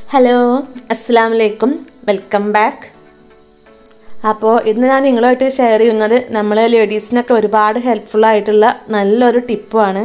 hello അസ്സാം വലൈക്കും welcome back അപ്പോൾ ഇന്ന് ഞാൻ നിങ്ങളുമായിട്ട് ഷെയർ ചെയ്യുന്നത് നമ്മൾ ലേഡീസിനൊക്കെ ഒരുപാട് ഹെൽപ്ഫുൾ ആയിട്ടുള്ള നല്ലൊരു ടിപ്പുമാണ്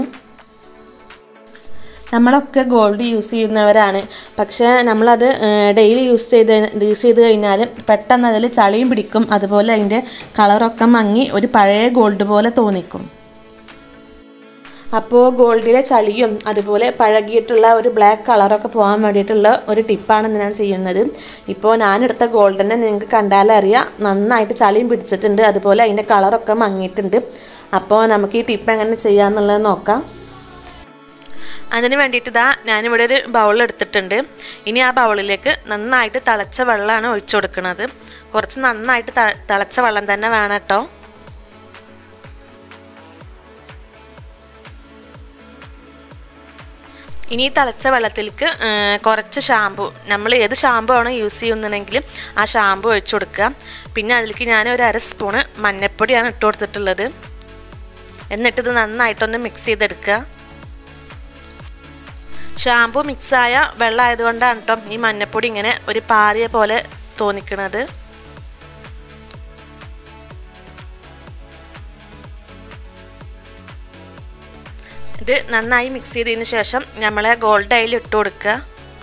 നമ്മളൊക്കെ ഗോൾഡ് യൂസ് ചെയ്യുന്നവരാണ് പക്ഷേ നമ്മളത് ഡെയിലി യൂസ് ചെയ്ത് യൂസ് ചെയ്ത് കഴിഞ്ഞാൽ പെട്ടെന്ന് അതിൽ ചളിയും പിടിക്കും അതുപോലെ അതിൻ്റെ കളറൊക്കെ മങ്ങി ഒരു പഴയ ഗോൾഡ് പോലെ തോന്നിക്കും അപ്പോൾ ഗോൾഡിലെ ചളിയും അതുപോലെ പഴകിയിട്ടുള്ള ഒരു ബ്ലാക്ക് കളറൊക്കെ പോകാൻ വേണ്ടിയിട്ടുള്ള ഒരു ടിപ്പാണ് ഇന്ന് ഞാൻ ചെയ്യുന്നത് ഇപ്പോൾ ഞാനെടുത്ത ഗോൾഡിനെ നിങ്ങൾക്ക് കണ്ടാലറിയാം നന്നായിട്ട് ചളിയും പിടിച്ചിട്ടുണ്ട് അതുപോലെ അതിൻ്റെ കളറൊക്കെ മങ്ങിയിട്ടുണ്ട് അപ്പോൾ നമുക്ക് ഈ ടിപ്പ് എങ്ങനെ ചെയ്യാമെന്നുള്ളത് നോക്കാം അതിന് വേണ്ടിയിട്ട് ഇതാ ഞാനിവിടെ ഒരു ബൗൾ എടുത്തിട്ടുണ്ട് ഇനി ആ ബൗളിലേക്ക് നന്നായിട്ട് തിളച്ച വെള്ളമാണ് ഒഴിച്ചു കൊടുക്കുന്നത് കുറച്ച് നന്നായിട്ട് തിളച്ച വെള്ളം തന്നെ വേണം കേട്ടോ ഇനി തിളച്ച വെള്ളത്തിലേക്ക് കുറച്ച് ഷാമ്പു നമ്മൾ ഏത് ഷാമ്പു ആണോ യൂസ് ചെയ്യുന്നുണ്ടെങ്കിൽ ആ ഷാമ്പു ഒഴിച്ചു കൊടുക്കുക പിന്നെ അതിലേക്ക് ഞാൻ ഒരു അര സ്പൂണ് മഞ്ഞൾപ്പൊടിയാണ് ഇട്ട് കൊടുത്തിട്ടുള്ളത് എന്നിട്ടിത് നന്നായിട്ടൊന്ന് മിക്സ് ചെയ്തെടുക്കുക ഷാമ്പു മിക്സായ വെള്ളം ആയതുകൊണ്ടാണ് കേട്ടോ ഈ മഞ്ഞപ്പൊടി ഇങ്ങനെ ഒരു പാറിയ പോലെ തോന്നിക്കുന്നത് ഇത് നന്നായി മിക്സ് ചെയ്തതിന് ശേഷം നമ്മൾ ഗോൾഡ് അതിൽ ഇട്ട് കൊടുക്കുക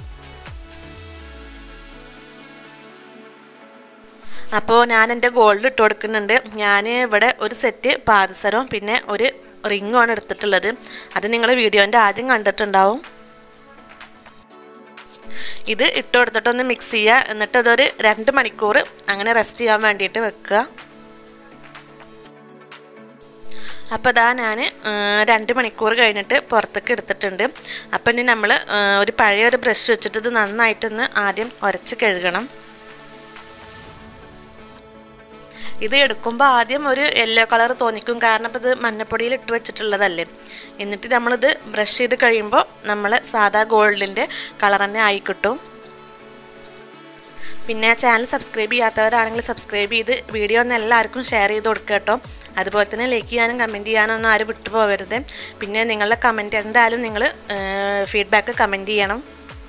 അപ്പോൾ ഞാൻ എൻ്റെ ഗോൾഡ് ഇട്ട് കൊടുക്കുന്നുണ്ട് ഞാൻ ഇവിടെ ഒരു സെറ്റ് പാദസരവും പിന്നെ ഒരു റിങ്ങുമാണ് എടുത്തിട്ടുള്ളത് അത് നിങ്ങൾ വീഡിയോൻ്റെ ആദ്യം കണ്ടിട്ടുണ്ടാവും ഇത് ഇട്ട് കൊടുത്തിട്ടൊന്ന് മിക്സ് ചെയ്യുക എന്നിട്ട് അതൊരു രണ്ട് മണിക്കൂർ അങ്ങനെ റെസ്റ്റ് ചെയ്യാൻ വേണ്ടിയിട്ട് വെക്കുക അപ്പോൾ ഇതാ ഞാൻ രണ്ട് മണിക്കൂർ കഴിഞ്ഞിട്ട് പുറത്തേക്ക് എടുത്തിട്ടുണ്ട് അപ്പം ഇനി നമ്മൾ ഒരു പഴയ ഒരു ബ്രഷ് വെച്ചിട്ട് ഇത് നന്നായിട്ടൊന്ന് ആദ്യം ഉരച്ച് കഴുകണം ഇത് എടുക്കുമ്പോൾ ആദ്യം ഒരു യെല്ലോ കളർ തോന്നിക്കും കാരണം ഇപ്പോൾ ഇത് മഞ്ഞപ്പൊടിയിൽ ഇട്ട് വെച്ചിട്ടുള്ളതല്ലേ എന്നിട്ട് നമ്മളിത് ബ്രഷ് ചെയ്ത് കഴിയുമ്പോൾ നമ്മൾ സാധാ ഗോൾഡിൻ്റെ കളർ തന്നെ ആയി കിട്ടും പിന്നെ ചാനൽ സബ്സ്ക്രൈബ് ചെയ്യാത്തവരാണെങ്കിൽ സബ്സ്ക്രൈബ് ചെയ്ത് വീഡിയോ ഒന്ന് എല്ലാവർക്കും ഷെയർ ചെയ്ത് കൊടുക്കുക കേട്ടോ അതുപോലെ തന്നെ ലൈക്ക് ചെയ്യാനും കമൻറ്റ് ചെയ്യാനും ഒന്നും ആരും വിട്ടു പോകരുത് പിന്നെ നിങ്ങളുടെ കമൻറ്റ് എന്തായാലും നിങ്ങൾ ഫീഡ്ബാക്ക് കമൻറ്റ് ചെയ്യണം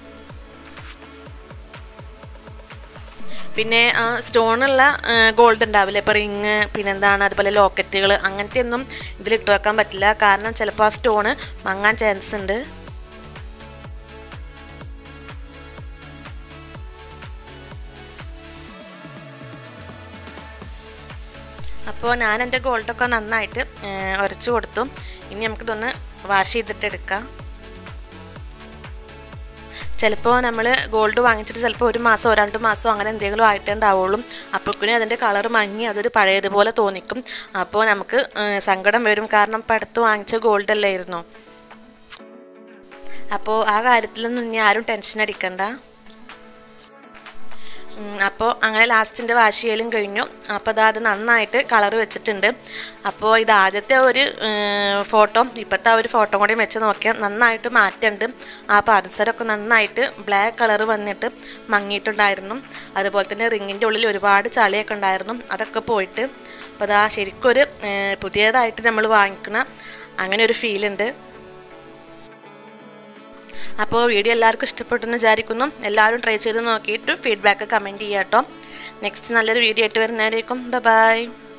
പിന്നെ സ്റ്റോണുള്ള ഗോൾഡ് ഉണ്ടാവില്ല ഇപ്പോൾ റിങ് പിന്നെന്താണ് അതുപോലെ ലോക്കറ്റുകൾ അങ്ങനത്തെ ഒന്നും ഇതിലിട്ട് വെക്കാൻ പറ്റില്ല കാരണം ചിലപ്പോൾ ആ സ്റ്റോണ് മങ്ങാൻ ചാൻസ് ഉണ്ട് അപ്പോൾ ഞാൻ എൻ്റെ ഗോൾഡൊക്കെ നന്നായിട്ട് ഉരച്ചു കൊടുത്തു ഇനി നമുക്കിതൊന്ന് വാഷ് ചെയ്തിട്ട് എടുക്കാം ചിലപ്പോൾ നമ്മൾ ഗോൾഡ് വാങ്ങിച്ചിട്ട് ചിലപ്പോൾ ഒരു മാസമോ രണ്ട് മാസമോ അങ്ങനെ എന്തെങ്കിലും ആയിട്ടേ ഉണ്ടാവുള്ളൂ അപ്പോഴേക്കും അതിൻ്റെ കളർ മങ്ങി അതൊരു പഴയതുപോലെ തോന്നിക്കും അപ്പോൾ നമുക്ക് സങ്കടം വരും കാരണം ഇപ്പം അടുത്ത് വാങ്ങിച്ച ഗോൾഡ് അല്ലായിരുന്നു അപ്പോൾ ആ കാര്യത്തിലൊന്നും ഇനി ആരും ടെൻഷൻ അടിക്കണ്ട അപ്പോൾ അങ്ങനെ ലാസ്റ്റിൻ്റെ വാഷ് ചെയ്യലും കഴിഞ്ഞു അപ്പോൾ അത് അത് നന്നായിട്ട് കളർ വെച്ചിട്ടുണ്ട് അപ്പോൾ ഇത് ആദ്യത്തെ ഒരു ഫോട്ടോ ഇപ്പോഴത്തെ ആ ഒരു ഫോട്ടോ കൂടി വെച്ച് നോക്കിയാൽ നന്നായിട്ട് മാറ്റമുണ്ട് ആ പാദസരമൊക്കെ നന്നായിട്ട് ബ്ലാക്ക് കളർ വന്നിട്ട് മങ്ങിയിട്ടുണ്ടായിരുന്നു അതുപോലെ തന്നെ റിങ്ങിൻ്റെ ഉള്ളിൽ ഒരുപാട് ചളിയൊക്കെ ഉണ്ടായിരുന്നു അതൊക്കെ പോയിട്ട് അപ്പോൾ അതാ ശരിക്കൊരു പുതിയതായിട്ട് നമ്മൾ വാങ്ങിക്കുന്ന അങ്ങനെ ഒരു ഫീലുണ്ട് അപ്പോൾ വീഡിയോ എല്ലാവർക്കും ഇഷ്ടപ്പെട്ടെന്ന് വിചാരിക്കുന്നു എല്ലാവരും ട്രൈ ചെയ്ത് നോക്കിയിട്ട് ഫീഡ്ബാക്ക് കമൻറ്റ് ചെയ്യാം കേട്ടോ നെക്സ്റ്റ് നല്ലൊരു വീഡിയോ ആയിട്ട് വരുന്നതായിരിക്കും ബൈ